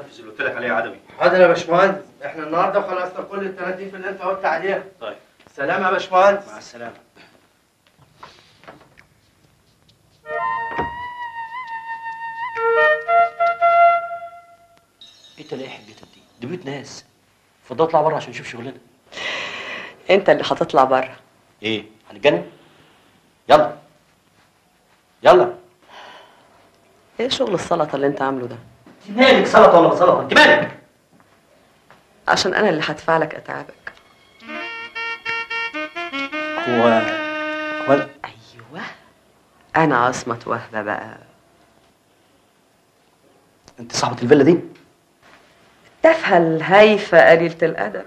ننفذ اللي قلت لك عليه يا عدوي حاضر يا باشمهندس احنا النهارده خلصنا كل التناديف اللي انت قلت عليها طيب سلام يا باشمهندس مع السلامه ايه تلاقي حجتك دي؟ دي بيوت ناس فضل اطلع بره عشان نشوف شغلنا انت اللي هتطلع بره ايه هنتجنن يلا يلا ايه شغل السلطه اللي انت عامله ده انت مالك سلطه ولا سلطه انت مالك عشان انا اللي هدفع لك اتعابك هو هو ايوه انا عصمه وهبه بقى انت صاحبه الفيلا دي التافهه الهايفه قليله الادب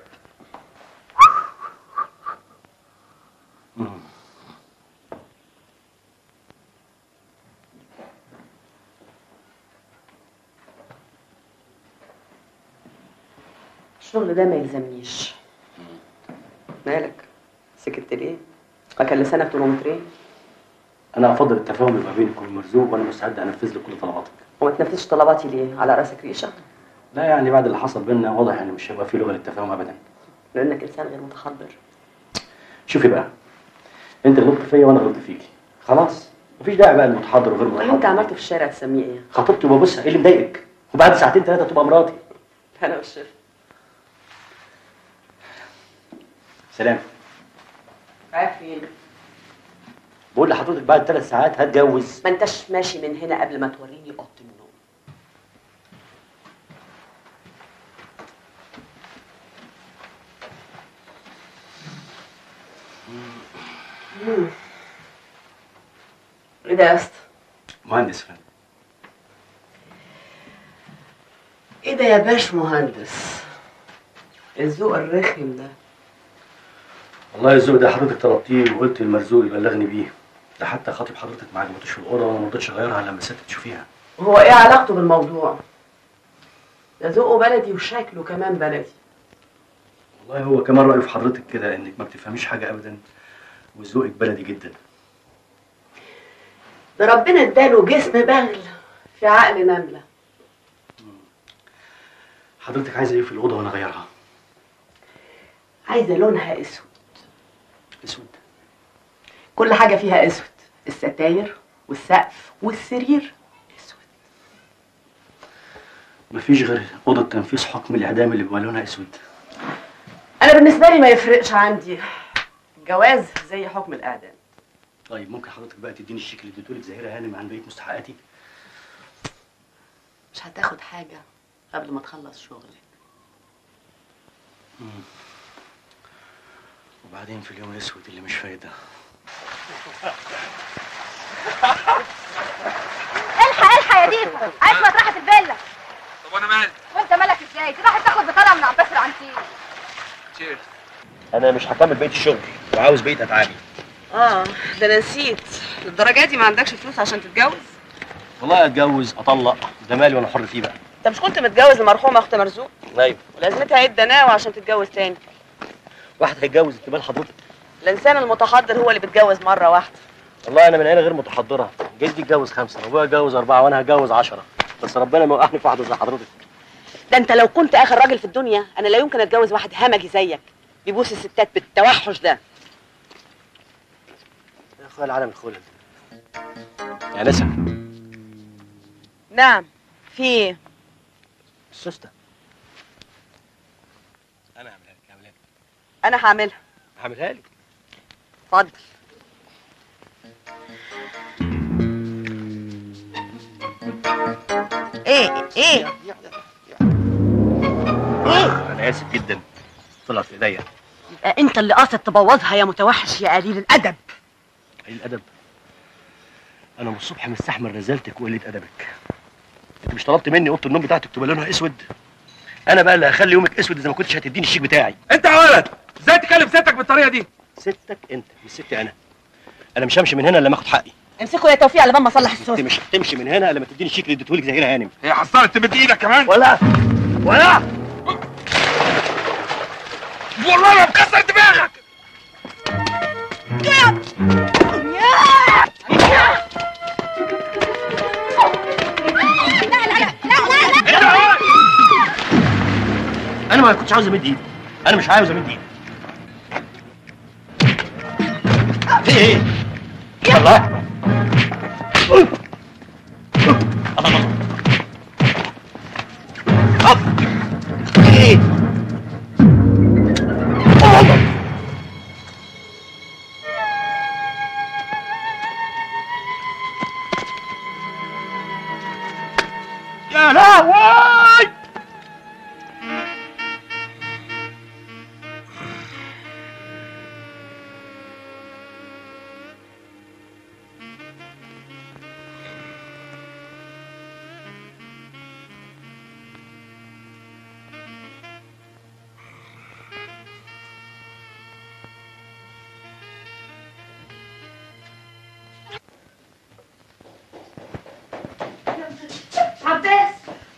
الشغل ده ما يلزمنيش مالك سكت ليه ما كان لسانك كيلومترين انا افضل التفاهم يبقى بينك وبين مرزوق وانا مستعد انفذ لك كل طلباتك وما تنفذش طلباتي ليه على راسك ريشه لا يعني بعد اللي حصل بينا واضح ان مش هيبقى في لغه للتفاهم ابدا لانك انسان غير متحضر شوفي بقى انت غلطت فيا وانا غلطت فيكي خلاص مفيش داعي بقى المتحضر وغير اللي انت متحضر عملته في الشارع تسميه ايه خطيبتي وببصها ايه اللي مضايقك وبعد ساعتين ثلاثه تبقى مراتي انا والشيف سلام رايح فين بقول لحضرتك بعد ثلاث ساعات هتجوز ما انتش ماشي من هنا قبل ما توريني اوضه النوم مم. ايه ده يا اسطى مهندس فندم ايه ده يا باش مهندس الذوق الرخم ده والله الذوق ده حضرتك طلبتيه وقلت المرزوق يبلغني بيه ده حتى خاطب حضرتك ما عجبتوش في الاوضه وانا ما رضيتش اغيرها لما ست تشوفيها هو ايه علاقته بالموضوع ده ذوقه بلدي وشكله كمان بلدي والله هو كمان رايه في حضرتك كده انك ما بتفهميش حاجه ابدا وذوقك بلدي جدا ده ربنا اداله جسم بغل في عقل نمله حضرتك عايزه ايه في الاوضه وانا اغيرها عايزه لونها اسود اسود كل حاجه فيها اسود الستاير والسقف والسرير مفيش غير اوضه تنفيذ حكم الاعدام اللي بيبقى لونها اسود انا بالنسبه لي ما يفرقش عندي جواز زي حكم الاعدام طيب ممكن حضرتك بقى تديني الشيك اللي اديتهولك زهيره هانم عن بقيه مستحقاتي مش هتاخد حاجه قبل ما تخلص شغلك مم. وبعدين في اليوم الاسود اللي مش فايده الحق الحق يا ديفا عايز راحت الفيلا طب وانا مالي وانت مالك ازاي دي راحت تاخد بطاقه من عباس العنتيل تشيرز انا مش هكمل بقيه الشغل وعاوز بقيه اتعابي اه ده انا نسيت للدرجه دي ما عندكش فلوس عشان تتجوز والله اتجوز اطلق ده مالي وانا حر فيه بقى انت مش كنت متجوز المرحومه اخت مرزوق ايوه ولازمتها ايه الدناوه عشان تتجوز تاني واحد هيتجوز انت مال حضرتك الانسان المتحضر هو اللي بيتجوز مره واحده والله انا من عيله غير متحضره جدي اتجوز خمسه وابويا اتجوز اربعه وانا هتجوز عشرة بس ربنا ما وقعني في واحده زي حضرتك ده انت لو كنت اخر راجل في الدنيا انا لا يمكن اتجوز واحد همجي زيك بيبوس الستات بالتوحش ده يا اخويا العالم الخلل يا نسا نعم في ايه السوسته انا هعملها لك هعملها لك انا هعملها هعملها لك اتفضل ايه ايه ايه انا اسف جدا طلعت في ايديا يبقى انت اللي قاصد تبوظها يا متوحش يا قليل الادب قليل الادب انا من الصبح مستحمل رزالتك وقله ادبك انت مش طلبت مني اوضه النوم بتاعتك تبقى لونها اسود انا بقى اللي هخلي يومك اسود اذا ما كنتش هتديني الشيك بتاعي انت يا ولد ازاي تكلم ستك بالطريقه دي ستك انت مش ستي انا انا مش همشي من هنا الا لما اخد حقي امسكوا يا توفيق على بال ما اصلح الصوت انت مش هتمشي من هنا الا لما تديني الشيك اللي اديتهولك زهيره هانم هي حصلت تمد ايدك كمان ولا ولا والله لو كسر دماغك لا لا لا لا لا انا ما كنتش عاوز امد ايدي انا مش عاوز امد ايدي في ايه الله الله الله أب. في ايه الله الله يا لهوي عباس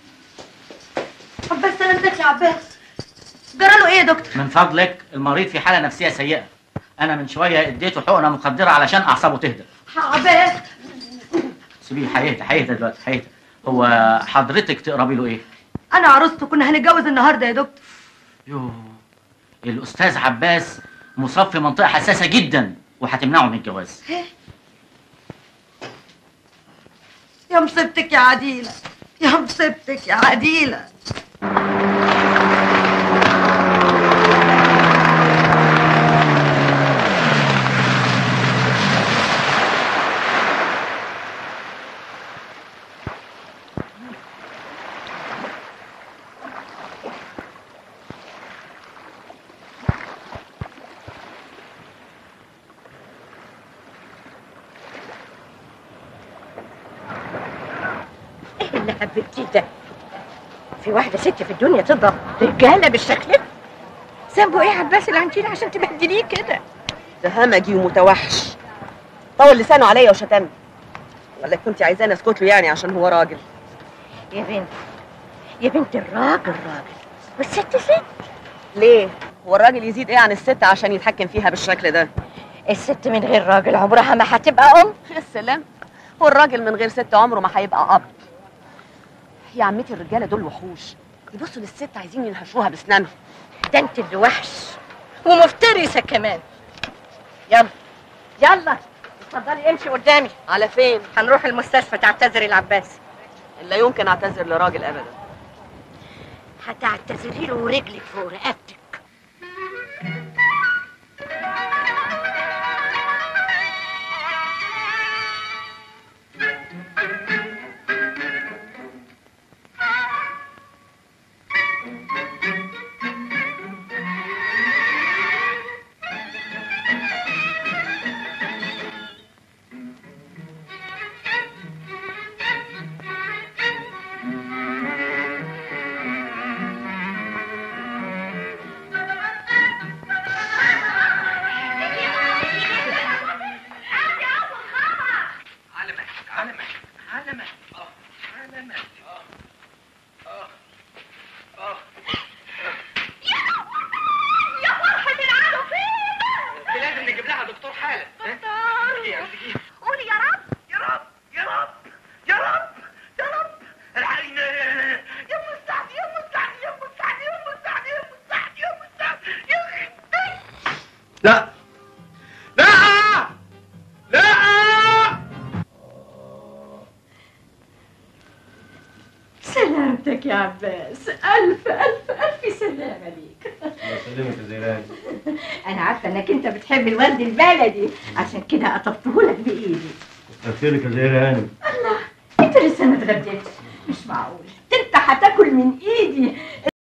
عباس سلامتك يا عباس جراله ايه يا دكتور من فضلك المريض في حالة نفسية سيئة أنا من شوية اديته حقنة مخدرة علشان أعصابه تهدى عباس سيبيه هيهدى هيهدى دلوقتي هيهدى هو حضرتك تقربي له إيه؟ انا عروسته كنا هنتجوز النهارده يا دكتور يوه الأستاذ عباس مصاب في منطقة حساسة جدا وهتمنعه من الجواز يا مصيبتك يا عديله يا مصيبتك يا عديله ايه اللي حبيتيه ده؟ في واحدة ست في الدنيا تضرب رجالة بالشكل ده؟ ذنبه ايه عباس العنتيل عشان تبهدليه كده؟ ده همجي ومتوحش طول لسانه عليا وشتمني ولا كنت عايزاني اسكت له يعني عشان هو راجل يا بنت يا بنت الراجل راجل والست ست ليه هو الراجل يزيد ايه عن الست عشان يتحكم فيها بالشكل ده الست من غير راجل عمرها ما هتبقى ام يا سلام هو الراجل من غير ست عمره ما هيبقى اب يا عمتي الرجاله دول وحوش يبصوا للست عايزين ينهشوها باسنانهم ده انت اللي وحش ومفترسة كمان يلا يلا اتفضلي امشي قدامي على فين هنروح المستشفى تعتذري لعباس لا يمكن اعتذر لراجل ابدا هتعتذري له ورجلك فوق رقبتك لازم نجيب لها دكتور حالا قولي يا رب يا رب يا رب يا رب يا رب الحقينا يا مستعد يا مستعد يا مستعد يا مستعد يا مستعد يا مستعد يا اخي لا لا لا سلامتك يا عباس ألف ألف ألف سلامة ليك سلمك يا زيران أنا عارفة إنك أنت بتحب الورد البلدي عشان كده قطفتهولك بإيدي لك يا زيران أنت لسه ما اتغديتش مش معقول ده أنت هتاكل من إيدي